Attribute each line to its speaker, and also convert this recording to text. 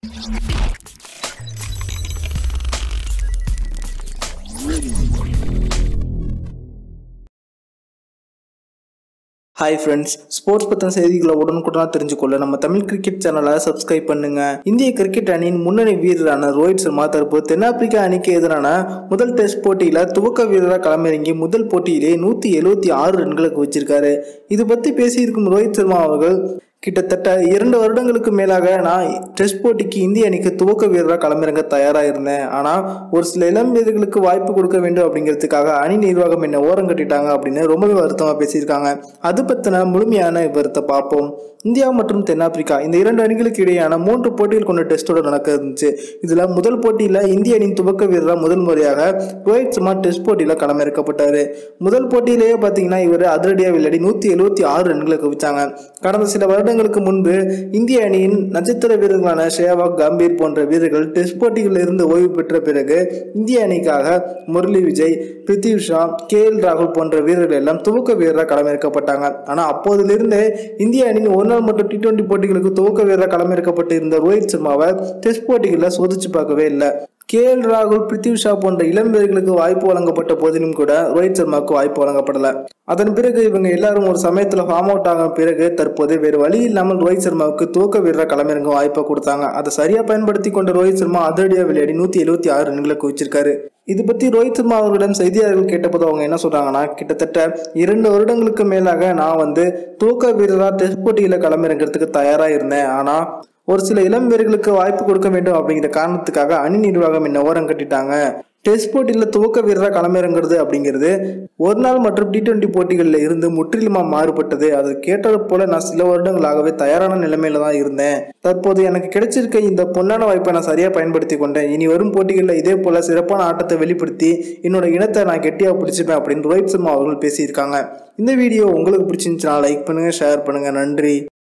Speaker 1: hi friends sports பற்றின செய்திகளை உடனுக்குடனாக தெரிஞ்சுக்கொள்ள நம்ம தமிழ் கிரிக்கெட் சேனலை சப்ஸ்கிரைப் பண்ணுங்க இந்திய கிரிக்கெட் அணியின் முன்னணி வீரரான ரோஹித் சர்மா தற்போது தென்னாப்பிரிக்கா அணிக்கு எதிரான முதல் டெஸ்ட் போட்டியில் துவக்க வீரராக களமிறங்கி முதல் போட்டியிலே நூற்றி எழுபத்தி ஆறு ரன்களுக்கு வச்சிருக்காரு இது பற்றி பேசியிருக்கும் ரோஹித் சர்மா அவர்கள் கிட்டத்தட்ட இரண்டு வருடங்களுக்கு மேலாக நான் டெஸ்ட் போட்டிக்கு இந்திய அணிக்கு துவக்க வீரராக களமிறங்க தயாராக இருந்தேன் ஆனால் ஒரு சில இளம் வீரர்களுக்கு வாய்ப்பு கொடுக்க வேண்டும் அப்படிங்கிறதுக்காக அணி நிர்வாகம் என்ன ஓரம் கட்டிட்டாங்க அப்படின்னு ரொம்பவே வருத்தமாக பேசியிருக்காங்க அது பற்றின முழுமையான விவரத்தை பார்ப்போம் இந்தியா மற்றும் தென்னாப்பிரிக்கா இந்த இரண்டு அணிகளுக்கு இடையேயான மூன்று போட்டிகள் கொண்ட டெஸ்டோட நடக்க இருந்துச்சு இதில் முதல் போட்டியில் இந்திய அணியின் துவக்க வீரராக முதல் முறையாக ரோஹித் சர்மா டெஸ்ட் போட்டியில் களமிறக்கப்பட்டார் முதல் போட்டியிலேயே பார்த்தீங்கன்னா இவர் அதிரடியாக விளையாடி நூற்றி எழுபத்தி ஆறு ரன்களை குவிச்சாங்க கடந்த சில வருடங்களுக்கு முன்பு இந்திய அணியின் நட்சத்திர வீரர்களான ஷேவாக் கம்பீர் போன்ற வீரர்கள் டெஸ்ட் போட்டிகளில் இருந்து ஓய்வு பெற்ற பிறகு இந்திய அணிக்காக முரளி விஜய் பிருத்திவ் ஷா கே எல் ராகுல் போன்ற வீரர்கள் எல்லாம் துவக்க வீரராக களமிறக்கப்பட்டாங்க ஆனால் அப்போதிலிருந்து இந்திய அணியின் ஒரு நாள் மற்றும் டி டுவெண்டி போட்டிகளுக்கு துவக்க வீரராக களமிறக்கப்பட்டு இருந்த ரோஹித் சர்மாவை டெஸ்ட் போட்டிகளில் சோதிச்சு பார்க்கவே இல்லை கே எல் ராகுல் பிருத்திவ் ஷா போன்ற இளம் வீரர்களுக்கு வாய்ப்பு வழங்கப்பட்ட போதிலும் கூட ரோஹித் சர்மாவுக்கு வாய்ப்பு வழங்கப்படல அதன் பிறகு இவங்க எல்லாரும் ஒரு சமயத்தில் ஃபார்ம் அவுட் ஆன பிறகு தற்போது வேறு வழி இல்லாமல் ரோஹித் சர்மாவுக்கு துவக்க வீரராக களமிறங்க வாய்ப்பை கொடுத்தாங்க அதை சரியாக பயன்படுத்தி கொண்ட ரோஹித் சர்மா அதிரடியாக விளையாடி நூற்றி எழுபத்தி ஆறு ரன்களை குவிச்சிருக்காரு இது பற்றி ரோஹித் சர்மா அவர்களிடம் செய்தியாளர்கள் கேட்டபோது அவங்க என்ன சொல்றாங்கன்னா கிட்டத்தட்ட இரண்டு வருடங்களுக்கு மேலாக நான் வந்து துவக்க வீரராக டெஸ்ட் போட்டியில் களமிறங்கிறதுக்கு தயாராக இருந்தேன் ஆனால் ஒரு சில இளம் வீரர்களுக்கு வாய்ப்பு கொடுக்க வேண்டும் அப்படிங்கிற காரணத்துக்காக அணி நிர்வாகம் என்ன ஓரம் கட்டிட்டாங்க டெஸ்ட் போட்டியில் துவக்க வீரராக களமிறங்குறது அப்படிங்கிறது ஒரு நாள் மற்றும் டி டுவெண்ட்டி போட்டிகளில் இருந்து முற்றிலுமாக மாறுபட்டது அது கேட்டது போல நான் சில வருடங்களாகவே தயாரான நிலைமையில தான் இருந்தேன் தற்போது எனக்கு கிடைச்சிருக்க இந்த பொன்னான வாய்ப்பை நான் சரியாக பயன்படுத்தி கொண்டேன் இனி வரும் போட்டிகளில் இதே போல சிறப்பான ஆட்டத்தை வெளிப்படுத்தி என்னோட இனத்தை நான் கெட்டியாக பிடிச்சிப்பேன் அப்படின்னு ரோஹித் சர்மா அவர்கள் பேசியிருக்காங்க இந்த வீடியோ உங்களுக்கு பிடிச்சிருந்துச்சுன்னா லைக் பண்ணுங்க ஷேர் பண்ணுங்க நன்றி